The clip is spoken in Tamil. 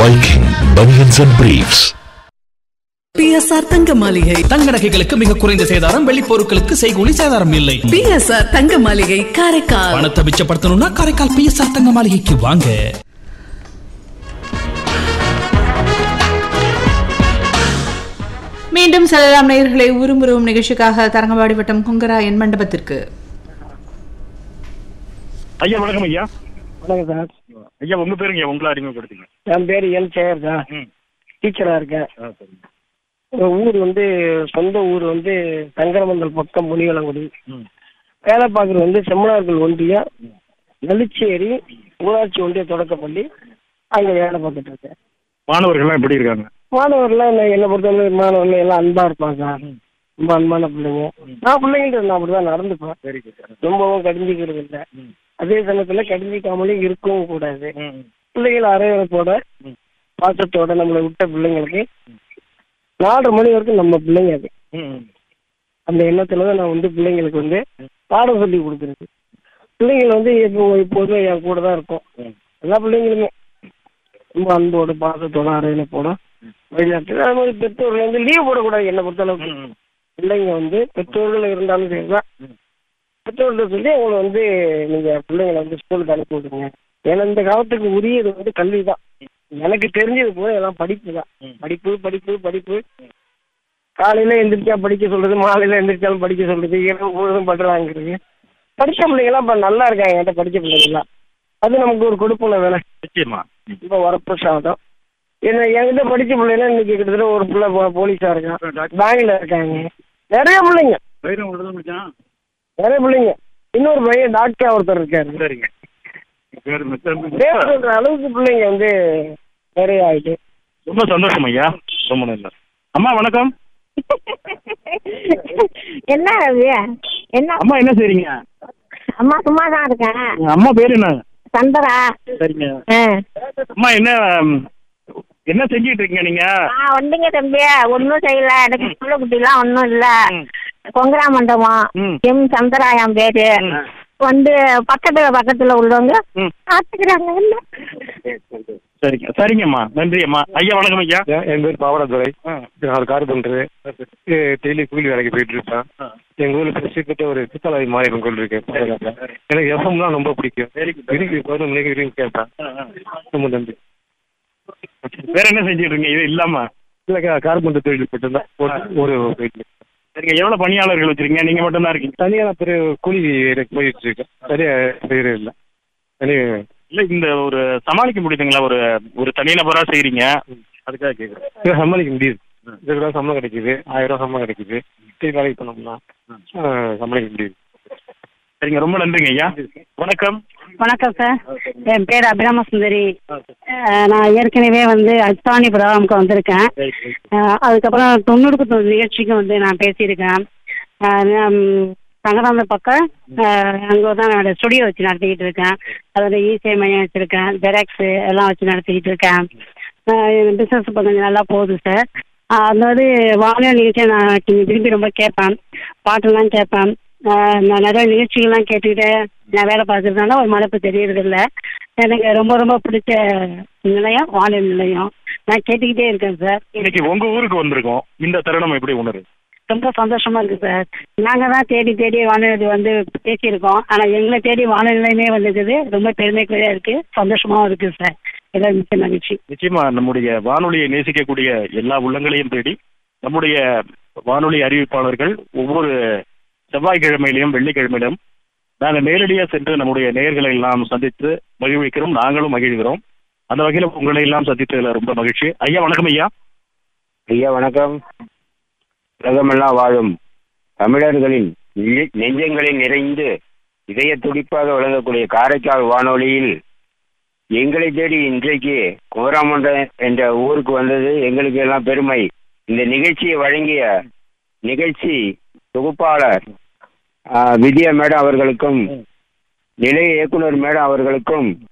Viking Bunions and Briefs. P S R தங்க மாளிகை தங்க நகைகளுக்கு மிக குறைந்த சேதாரம் வெள்ளி பொருட்களுக்கு செய்கூலி சேதாரம் இல்லை பிஎஸ்ஆர் தங்க மாளிகை காரைக்கால் பணத்தை மிச்சப்படுத்தணும்னா காரைக்கால் பிஎஸ்ஆர் தங்க மாளிகைக்கு வாங்க மீண்டும் செல்லலாம் நேயர்களை உருமுருவும் நிகழ்ச்சிக்காக தரங்கம்பாடி வட்டம் குங்கரா என் மண்டபத்திற்கு ஐயா வணக்கம் ஐயா வணக்கம் சார் ஐயா உங்க பேருங்க உங்களை அறிமுகப்படுத்துங்க என் பேர் என் சேகர் சார் ம். டீச்சராக இருக்கேன் ஆ, சரிங்க. எங்க ஊர் வந்து சொந்த ஊர் வந்து சங்கரமந்தல் பக்கம் முனிவலங்குடி ம். வேலை பார்க்குறது வந்து செம்மனார்கள் ஒன்றியம் நெல்லிச்சேரி ஊராட்சி ஒன்றிய தொடக்கப்பள்ளி அங்கே வேலை பார்த்துட்டு இருக்கேன் மாணவர்கள்லாம் எப்படி இருக்காங்க மாணவர்லாம் என்ன என்னை பொறுத்தவரை மாணவர்கள் எல்லாம் அன்பாக இருப்பாங்க சார் ரொம்ப அன்பான பிள்ளைங்க நான் பிள்ளைங்கள்ட்ட நான் அப்படி தான் நடந்துப்பேன் சரி சார் ரொம்பவும் கடிஞ்சிக்கிறது இல்லை ம். அதே சமயத்தில் கடிஞ்சிக்காமலே இருக்கவும் கூடாது ம், பிள்ளைகள் அரவணைப்போட ம். பாசத்தோட நம்மளை விட்ட பிள்ளைங்களுக்கு நாலரை மணி வரைக்கும் நம்ம பிள்ளைங்க அது ம், ம். அந்த எண்ணத்துல தான் நான் வந்து பிள்ளைங்களுக்கு வந்து பாடம் சொல்லி கொடுக்குறது பிள்ளைங்கள் வந்து இப்போ எப்போதுமே என் கூட தான் இருக்கும் ம். எல்லா பிள்ளைங்களுமே ரொம்ப அன்போட பாசத்தோட அரவணைப்போட வழிநாட்டு அது மாதிரி பெற்றோர்கள் வந்து லீவ் போடக்கூடாது என்னை பொறுத்தளவுக்கு ம், ம். பிள்ளைங்க வந்து பெற்றோர்கள் இருந்தாலும் சரிதான் ம். பெற்றோர்கிட்ட சொல்லி அவங்களை வந்து நீங்க பிள்ளைங்களை வந்து ஸ்கூலுக்கு அனுப்பி விடுங்க ஏன்னா இந்த காலத்துக்கு உரியது வந்து கல்வி தான் எனக்கு தெரிஞ்சது போல எல்லாம் படிப்பு தான் ம். படிப்பு படிப்பு படிப்பு காலையில எந்திரிச்சா படிக்க சொல்றது மாலையில எந்திரிச்சாலும் படிக்க சொல்றது இரவு முழுவதும் பண்றாங்கிறது படிச்ச பிள்ளைங்களாம் இப்ப நல்லா இருக்காங்க என்கிட்ட படிச்ச பிள்ளைங்களாம் அது நமக்கு ஒரு கொடுப்புல வேலை நிச்சயமா ம். இப்ப வரப்பு சாதம் என்ன என்கிட்ட படிச்ச பிள்ளைங்க இன்னைக்கு கிட்டத்தட்ட ஒரு பிள்ளை போ- போலீஸா இருக்கான் பேங்க்ல இருக்காங்க நிறைய பிள்ளைங்க வைரம் உள்ளதா மச்சான்? நிறைய பிள்ளைங்க இன்னொரு பையன் டாக்டர் ஒருத்தர் இருக்காரு சரிங்க பேரு மிஸ்டர் பேர் சொல்ற அளவுக்கு பிள்ளைங்க வந்து நிறைய ஆயிட்டு ரொம்ப சந்தோஷம் ஐயா ரொம்ப நல்லா அம்மா வணக்கம் என்ன ரவி என்ன அம்மா என்ன செய்றீங்க அம்மா சும்மா தான் இருக்கேன் உங்க அம்மா பேரு என்ன சந்தரா சரிங்க ஆ. அம்மா என்ன ம், என்ன செஞ்சிட்டு இருக்கீங்க நீங்க நான் வந்துங்க தம்பி ஒன்றும் செய்யல எனக்கு புள்ள குட்டிலாம் ஒன்றும் இல்ல கொங்கரா மண்டபம் ம். எம் சந்தரா என் பேரு ம். வந்து பக்கத்துல பக்கத்துல உள்ளவங்க ம். பார்த்துக்கிறாங்க என்ன சரிங்க சரிங்கம்மா நன்றி அம்மா ஐயா வணக்கம் ஐயா என் பேர் பாவடாதுரை ஆ. நான் கார் பண்றேன் டெய்லி கூலி வேலைக்கு போயிட்டு இருப்பேன் ஆ. எங்க ஊர்ல பிரசித்த ஒரு சித்தலாய் மாரியம்மன் கோயில் இருக்கு பக்கத்துல. எனக்கு எஃப்எம்லாம் ரொம்ப பிடிக்கும் விரும்பி பதினொரு மணிக்கு விரும்பி கேட்பேன் ரொம்ப நன்றி வேற என்ன செஞ்சுட்டு இருக்கீங்க இது இல்லாம இல்ல கார் பண்ற தொழில் மட்டும்தான் ஒரு- ஒரு தொழில் சரிங்க எவ்வளவு பணியாளர்கள் வச்சிருக்கீங்க நீங்க மட்டும் தான் இருக்கீங்க தனியா நான் பெரிய கூலி வேலைக்கு போயிட்டு இருக்கேன் சரியா பேர் இல்லை தனி இல்ல இந்த ஒரு சமாளிக்க முடியுதுங்களா ஒரு ஒரு தனிநபரா செய்றீங்க அதுக்காக கேக்குறேன் இதை சமாளிக்க முடியுது இருபது ரூபா சம்பளம் கிடைக்குது ஆயிரம் ரூபா சம்பளம் கிடைக்குது டீ வேலைக்கு பண்ணோம்னா ஆ, சமாளிக்க முடியுது சரிங்க ரொம்ப நன்றிங்க ஐயா வணக்கம் வணக்கம் சார் என் பேர் அபிராம சுந்தரி அஹ் நான் ஏற்கனவே வந்து அஸ்தானி ப்ரோக்ராமுக்கு வந்திருக்கேன் அஹ் அதுக்கப்புறம் தொண்ணூறுக்கு தொண்ணூறு நிகழ்ச்சிக்கு வந்து நான் பேசியிருக்கேன் அஹ் நான் சங்கராந்த பக்கம் அங்கே தான் நான் ஸ்டுடியோ வச்சு நடத்திக்கிட்டு இருக்கேன் அதில் இசை மையம் வச்சுருக்கேன் ஜெராக்ஸு எல்லாம் வச்சு நடத்திக்கிட்டு இருக்கேன் பிஸ்னஸ் இப்போ கொஞ்சம் நல்லா போகுது சார் அந்த மாதிரி வானொலி நிகழ்ச்சியை நான் விரும்பி ரொம்ப கேட்பேன் பாட்டெல்லாம் கேட்பேன் அஹ் நான் நிறைய நிகழ்ச்சிகள்லாம் கேட்டுக்கிட்டு நான் வேலை பார்க்கறதுனால ஒரு மலைப்பு தெரியறதில்ல எனக்கு ரொம்ப ரொம்ப பிடிச்ச நிலையம் வானொலி நிலையம் நான் கேட்டுக்கிட்டே இருக்கேன் சார் இன்னைக்கு உங்க ஊருக்கு வந்திருக்கோம் இந்த தருணம் எப்படி உணருது ரொம்ப சந்தோஷமா இருக்கு சார் நாங்க தான் தேடி தேடி வானொலி வந்து பேசியிருக்கோம் ஆனா எங்களை தேடி வானொலி நிலையமே வந்திருக்குது ரொம்ப பெருமைக்குரியா இருக்கு சந்தோஷமாவும் இருக்கு சார் எல்லாம் மிக்க மகிழ்ச்சி நிச்சயமா நம்முடைய வானொலியை நேசிக்கக்கூடிய எல்லா உள்ளங்களையும் தேடி நம்முடைய வானொலி அறிவிப்பாளர்கள் ஒவ்வொரு செவ்வாய்க்கிழமையிலையும் வெள்ளிக்கிழமையிலும் நாங்கள் நேரடியாக சென்று நம்முடைய நேயர்களை எல்லாம் சந்தித்து மகிழ்விக்கிறோம் நாங்களும் மகிழ்கிறோம் அந்த வகையில் உங்களை எல்லாம் சந்தித்ததுல ரொம்ப மகிழ்ச்சி ஐயா வணக்கம் ஐயா ஐயா வணக்கம் உலகமெல்லாம் வாழும் தமிழர்களின் நெஞ்ச- நெஞ்சங்களில் நிறைந்து இதய துடிப்பாக விளங்கக்கூடிய காரைக்கால் வானொலியில் எங்களை தேடி இன்றைக்கு குமராமண்டம் என்ற ஊருக்கு வந்தது எங்களுக்கு எல்லாம் பெருமை இந்த நிகழ்ச்சியை வழங்கிய நிகழ்ச்சி தொகுப்பாளர் ஆ, வித்யா மேடம் அவர்களுக்கும் நிலைய இயக்குனர் மேடம் அவர்களுக்கும்